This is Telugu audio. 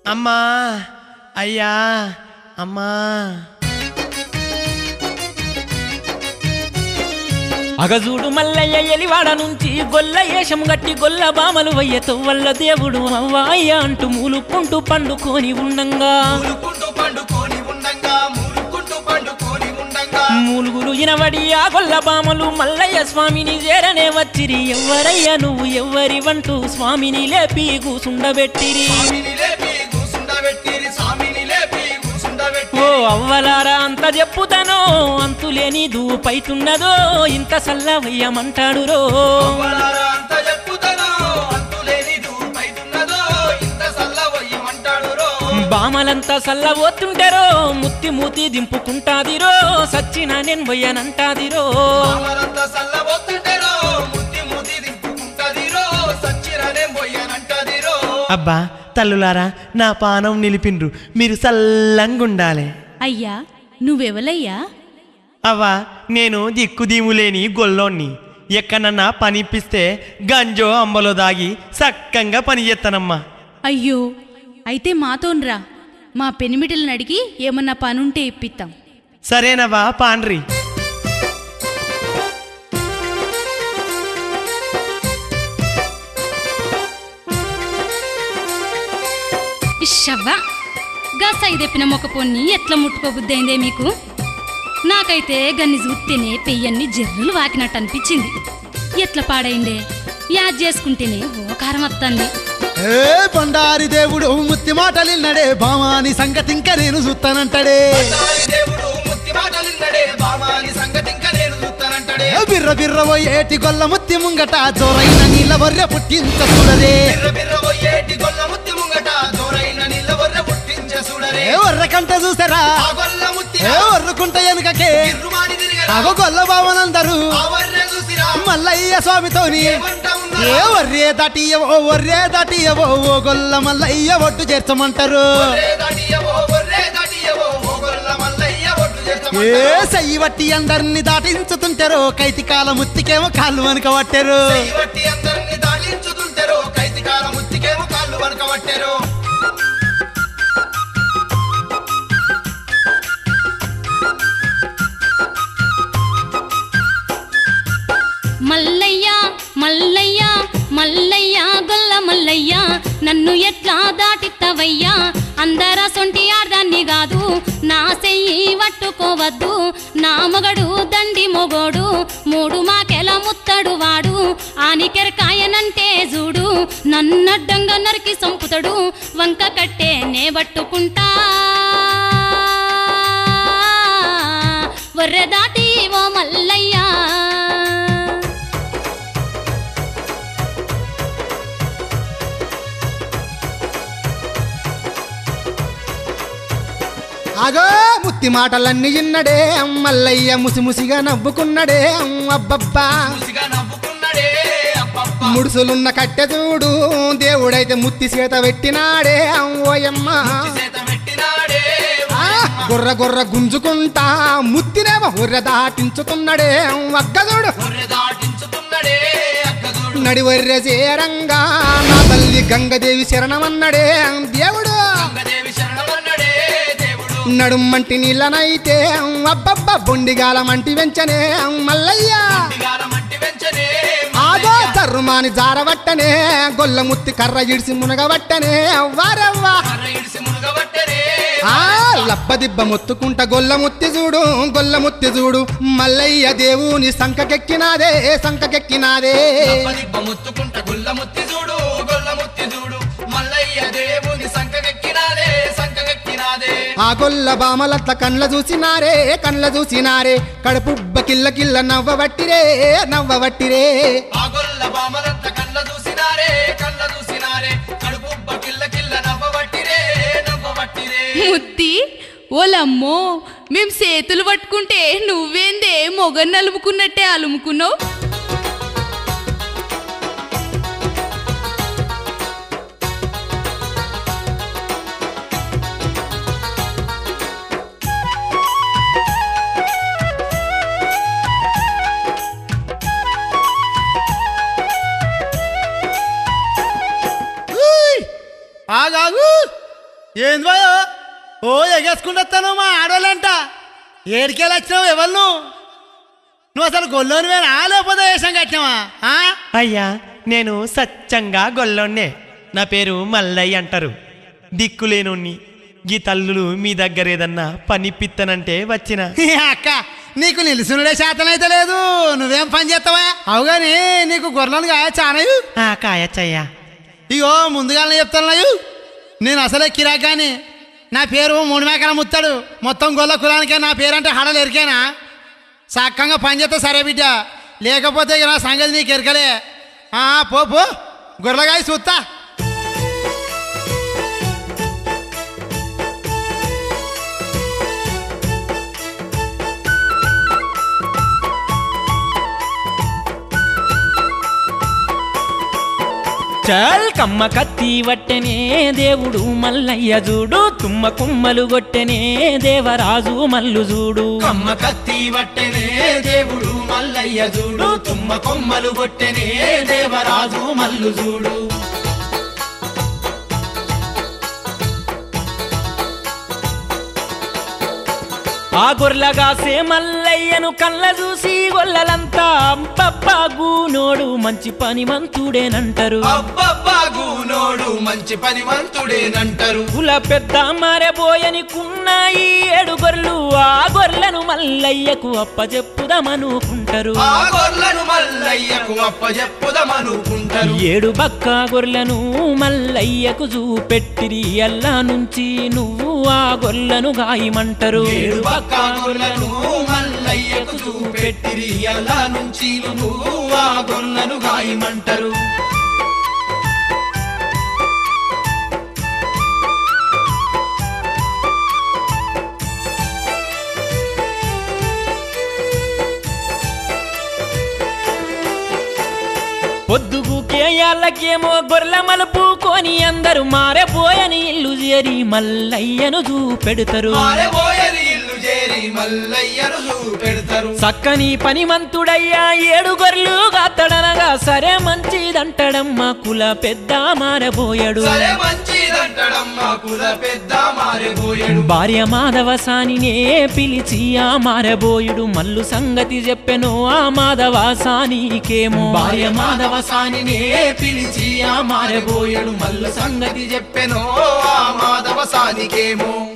అమ్మా అయ్యా అమ్మా అగజూడు మల్లయ్య ఎలివాడ నుంచి గొల్ల ఏషం గట్టి గొల్ల బామలు వయ్యతో వల్ల దేవుడు అవ్వాయ్య అంటూ మూలుక్కుంటూ పండుకొని ఉండంగా మూలుకుంటూ పండుకొని ఉండంగా మూలుకుంటూ పండుకొని ఉండంగా మూలుగులు ఇనబడి ఆ గొల్ల బామలు మల్లయ్య స్వామిని చేరనే వచ్చిరి ఎవ్వరయ్యా నువ్వు ఎవ్వరివంటూ స్వామిని లేపి కూసుండబెట్టిరి స్వామిని లేపి కూసుండబెట్టిరి స్వామిని లేపి కూసుండబెట్టి ఓ అవ్వలారా అంత చెప్పుతానో అంతులేని దూపైతున్నదో ఇంత సల్లవయ్యమంటాడు రో అవ్వలారా అంత చెప్పుతానో అంతులేని దూపైతున్నదో ఇంత సల్లవయ్యమంటాడు రో బామలంతా సల్లబోతుంటారో ముత్తి మూతి దింపుకుంటాదిరో సచ్చిన నేను పోయానంటాదిరో అమరంతా సల్లబోతుంటేరో ముద్ది ముద్ది దింపుకుంటదిరో సచ్చిరనే పోయానంటదిరో అబ్బా తల్లులారా నా పానం నిలిపిండ్రు మీరు సల్లంగుండాలి అయ్యా నువ్వెవలయ్యా అవ్వా నేను దిక్కుదీములేని గొల్లోణ్ణి ఎక్కడన్నా పనిపిస్తే గంజో అంబలో దాగి సక్కంగా పని చేస్తానమ్మా అయ్యో అయితే మాతోన్రా మా పెనిమిటిలను అడిగి ఏమన్నా పనుంటే ఇప్పిస్తాం సరేనవ్వా పాండ్రి ఇషవ్వా గా సైదెప్పిన మొక్క పొన్ని ఎట్లా ముట్టుకోబుద్దైందే మీకు నాకైతే గన్ని చూస్తేనే పెయ్యన్ని జర్రులు వాకినట్టు అనిపించింది ఎట్లా పాడైందే యాద్ చేసుకుంటేనే ఓ కారం వస్తుంది ఏ బండారి దేవుడు ముత్తి మాటలిన్నడే భామాని సంగతి ఇంకా నేను చూస్తానంటాడే తాలి దేవుడు ముత్తి మాటలిన్నడే బామాని సంగతి ఇంకా నేను చూస్తానంటాడే ఏ బిర్ర బిర్ర ఏటి గొల్ల ముత్తి ముంగట జోరైన నీళ్ళ బొర్రె పుట్టింత చూడరే బిర్ర బిర్ర పోయేటి గొల్ల ముత్తి ముంగట జోరైన నీళ్ళ బొర్ర పుట్టించే చూడరే ఏ ఒర్ర కంట చూసారా ఆ గొల్ల ముత్తి ఏ ఒర్రుకుంట ఎనుకకే ఇరుమాని తిరిగరా అగో గొల్ల బావనందరు ఆ వర్రె చూసిరా మల్లయ్య స్వామితోని ఏమంటా ఉన్నా ఏ ఒర్రే దాటియవో ఒర్రే దాటియవో ఓ గొల్ల మల్లయ్య ఒట్టు చేర్చమంటారు ఒర్రే దాటియవో ఒర్రే దాటియవో ఓ గొల్ల మల్లయ్య ఒట్టు ఏ చేస్తామంటారు సయ్యి బట్టి అందరిని దాటించుతుంటారు కైతి కాల ముత్తికేమో కాళ్ళు వెనుక పట్టారు బట్టి అందరిని దాలించుతుంటారు కైతికాల ముత్తికేమో కాళ్ళు వనకబట్టారు మల్లయ్య మల్లయ్య మల్లయ్య గొల్ల మల్లయ్య నన్ను ఎట్లా దాటిత్తవయ్యా అందర సొంటి ఆర్దాన్ని కాదు నా చెయ్యి పట్టుకోవద్దు నా మొగడు దండి మొగోడు మూడు మాకెల ముత్తడు వాడు ఆనికెరకాయనంటే చూడు నన్నడ్డంగా నరికి సంపుతాడు వంక కట్టే నే పట్టుకుంటా వర్రె దాటి ఓ మల్లయ్యా అగో ముత్తి మాటలన్నీ ఇన్నడే మల్లయ్య ముసిముసిగా నవ్వుకున్నడే అబ్బబ్బా ముసిగా నవ్వుకున్నాడే అబ్బబ్బా ముడుసులున్న కట్టె చూడు దేవుడైతే ముత్తి చేత పెట్టినాడే ఓయమ్మ చేత పెట్టినాడే ఆ, గుర్ర గుర్ర గుంజుకుంటా ముత్తినేమో హుర్ర దాటించుతున్నాడే అగ్గ చూడు గొర్రె దాటించుతున్నాడే అక్కదుడు నడివర్రె చేరంగా నా తల్లి గంగదేవి శరణమన్నడే దేవుడు గంగదేవి శరణమన్నడే దేవుడు నడుమంటి నీళ్ళనైతే అబ్బబ్బ బొండిగాలమంటి వెంచనే మల్లయ్య దిగాల మట్టి వెంచనే ఆగో తర్రుమాని జారబట్టనే గొల్ల ముత్తి కర్ర ఇడిసి మునగబట్టనే వారవ్వా కర్ర ఇడిసి మునుగబట్టనే ఆ లబ్బదిబ్బ మొత్తుకుంట గొల్ల ముత్తి చూడు గొల్ల ముత్తి చూడు మల్లయ్య దేవుని సంకకెక్కినాదే సంకకెక్కినాదే పదిబ్బ ముత్తుకుంట గుల్ల ముత్తి చూడు గొల్ల ముత్తి చూడు మల్లయ్య దేవుని సంకగెక్కినాదే సంకగెక్కినాదే ఆ గొల్ల బామలట్ల కండ్ల చూసినారే కండ్ల చూసినారే కడుపుబ్బ కిల్ల కిల్ల నవ్వబట్టిరే నవ్వబట్టిరే ఆ గొల్ల బామలంత కళ్ళ చూసినారే కళ్ళ చూసినారే కడుపుబ్బ కిల్ల కిల్ల నవ్వబట్టిరే నవ్వబట్టిరే ముత్తి ఓలమ్మో మేం చేతులు పట్టుకుంటే నువ్వేందే మొగన్ అలుముకున్నట్టే అలుముకున్నావు ఆగాగు ఏంది బాయో ఓ ఎగేసుకుంటాను మా ఆడవాళ్ళంట ఏడికెళ్ళి వచ్చినావు ఎవరు నువ్వు నువ్వు అసలు గొల్లోనివేనా లేకపోతే వేషం కట్టినావా ఆ? అయ్యా నేను సత్యంగా గొల్లోన్నే నా పేరు మల్లయ్య అంటారు దిక్కులేనోన్ని గీ తల్లులు మీ దగ్గర ఏదన్నా పనిపిత్తనంటే వచ్చిన ఈ అక్క నీకు నిలుసునుడే శాతం అయితే లేదు నువ్వేం పని చేస్తావా అవుగాని నీకు గొర్రెలను కాయ చానయు ఆ కాయచ్చయ్యా ఇగో ముందుగానే చెప్తున్నాయు నేను అసలే కిరాక్ కానీ నా పేరు మూడు మేకల ముత్తాడు మొత్తం గొల్ల కులానికే నా పేరంటే హడలు ఎరికేనా సక్కంగా పని చేస్తా సరే బిడ్డ లేకపోతే ఇక నా సంగతి నీకు ఎరకలే ఆ, పో పో గొర్రెగాయ చూస్తా చల్ కమ్మ కత్తి వట్టెనే దేవుడు మల్లయ్య చూడు తుమ్మ కుమ్మలు గొట్టెనే దేవరాజు మల్లు చూడు కమ్మ కత్తి వట్టెనే దేవుడు మల్లయ్య చూడు తుమ్మ కొమ్మలు కొట్టెనే దేవరాజు మల్లు చూడు ఆ గొర్లగాసే మల్లయ్యను కళ్ళ చూసి గొల్లలంతా అబ్బబ్బా గూనోడు మంచి పని మంతుడేనంటారు అబ్బబ్బా గూనోడు మంచి పనివంతుడేనంటారు కుల పెద్ద మారబోయని కున్నాయి ఏడు గొర్రెలు ఆ గొర్రెలను మల్లయ్యకు అప్పచెప్పుదామనుకుంటారు ఆ గొర్లను మల్లయ్యకు అప్పజెప్పుదమనుకుంటారు ఏడు బక్క గొర్రెలను మల్లయ్యకు చూపెట్టిరి అల్లా నుంచి నువ్వు ఆ గొర్రెలను గాయమంటారు ఏడు పక్క గొర్లను మల్లయ్యకు చూపెట్టిరి అల్లా నుంచి నువ్వు ఆ గొర్లను గాయమంటారు పొద్దుగుకే యాళ్ళకేమో గొర్రెల మలుపు కొని అందరూ మారబోయని ఇల్లు చేరి మల్లయ్యను చూపెడతారు మారబోయని ఇల్లు చేరి మల్లయ్యను చూపెడతారు చక్కని పనిమంతుడయ్యా ఏడు గొర్రెలు గాతడనగా సరే మంచిదంటడమ్మా కుల పెద్ద మారబోయాడు సరే మంచిదంటడమ్మా కుల పెద్ద మారబోయాడు భార్య మాధవసానినే పిలిచి ఆ మారబోయుడు మల్లు సంగతి చెప్పెను ఆ మాధవసానికేమో భార్య మాధవసానినే పిలిచి ఆ మారబోయాడు మల్లు సంగతి చెప్పెనో ఆ మాధవసానికేమో